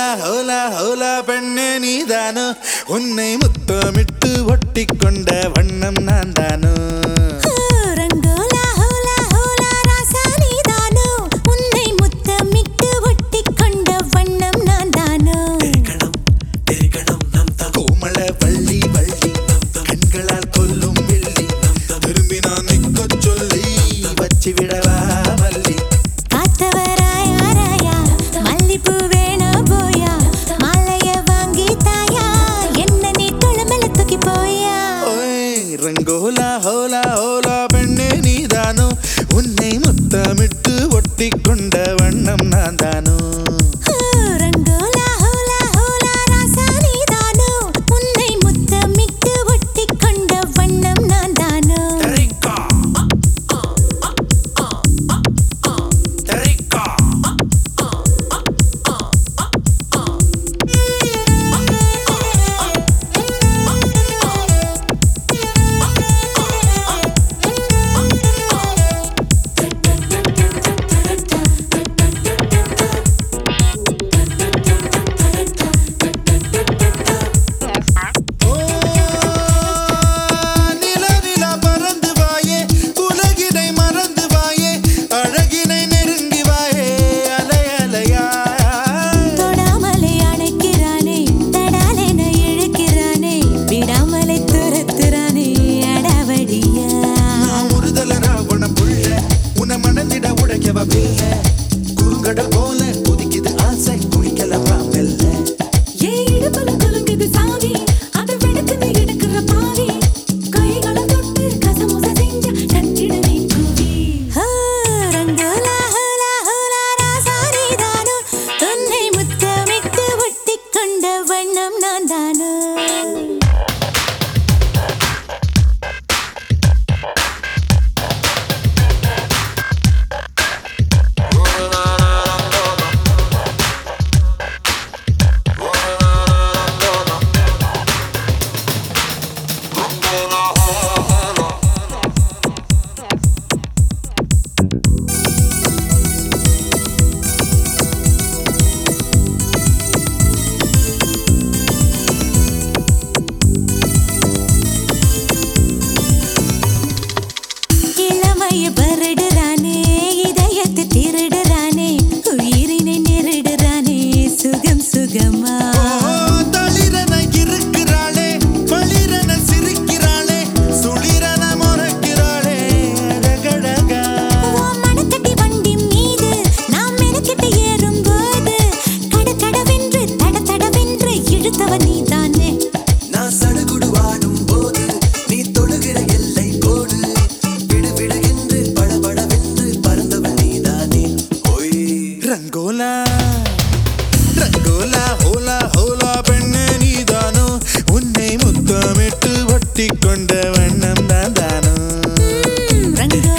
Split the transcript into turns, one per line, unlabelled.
ஹோலா ஹோலா பெண்ணே நீதானோ உன்னை முத்தமிட்டு ஒட்டிக்கொண்ட வண்ணம் நான் தானோ
ரங்கோலா ஹோலா ஹோலா ராசா நீதானோ உன்னை முத்தமிட்டு ஒட்டிக்கொண்ட வண்ணம் நான் தானோ
கோமள வள்ளி வள்ளி கண்களால் கொல்லும் வெள்ளி திரும்பி நான் நிற்கச் சொல்லி வச்சு விடவா மல்லி
காத்தவராயா ராயா மல்லிப்பூ வேணா போயா மாலைய வாங்கி தாயா என்ன நீ குளமல தூக்கி போயா
ஓய் ரங்கோலா ஹோலா ஹோலா பெண்ணே நீதானோ உன்னை முத்தமிட்டு ஒட்டிக்கொண்ட வண்ணம் நான் தானோ
ரங்கோலா ஹோலா ஹோலா ராசா நீதானோ உன்னை முத்தமிட்டு ஒட்டிக்கொண்ட வண்ணம் நான் தானோ
ஓ, நில நில பறந்து வாயே உலகினை மறந்து வாயே அழகினை நெருங்கி வாயே அலை அலையா
தொடாமலே அணைக்கிறானே தடாலென இழுக்கிறானே விடாமலே துரத்துறானே அடவடியா
நான் ஒருதல ராவண புள்ள உன மணந்திட உடைக்கவ பில்ல குறுங்கடல் போல கொதிக்குது ஆசை குளிக்கலவா மெல்ல
ஏ இடுப்புல குலுங்குது சாவி அத வெடுக்குது எடுக்கிற பாவி கைகளை தொட்டு கசமுச செஞ்ச நச்சிடுவே கூவி ரங்கோலா ஹோலா ஹோலா ராசாரிதானோ உன்னை முத்தமிட்டு ஒட்டிக்கொண்ட வண்ணம் நான் தானோ இளமைய பரடுறானே இதயத்தை திருடுறானே உயிரினை நெருடுறானே சுகம் சுகமா
ஓ, தளிரென இருக்கிறாளே பளிரென சிரிக்கிறாளே சுளிரென முறைக்கிறாளே அழகழகா
உன் மனக்கட்டி வண்டி மீது நாம் மெனக்கெட்டு ஏறும்போது கட கடவென்று தட தடவென்று இழுத்தவ நீதானே
நான் சடுகுடு வாடும் போது நீ தொடுகிற எல்லை கோடு விடு விடு என்று படபடவென்று பறந்தவள் நீதானே ஒய்
ரங்கோலா ரங்கோலா ஹோலா ஹோலா பெண்ணே நீதானோ உன்னை முத்தமிட்டு ஒட்டிக்கொண்ட வண்ணம் தான் தானோ
ரங்கோ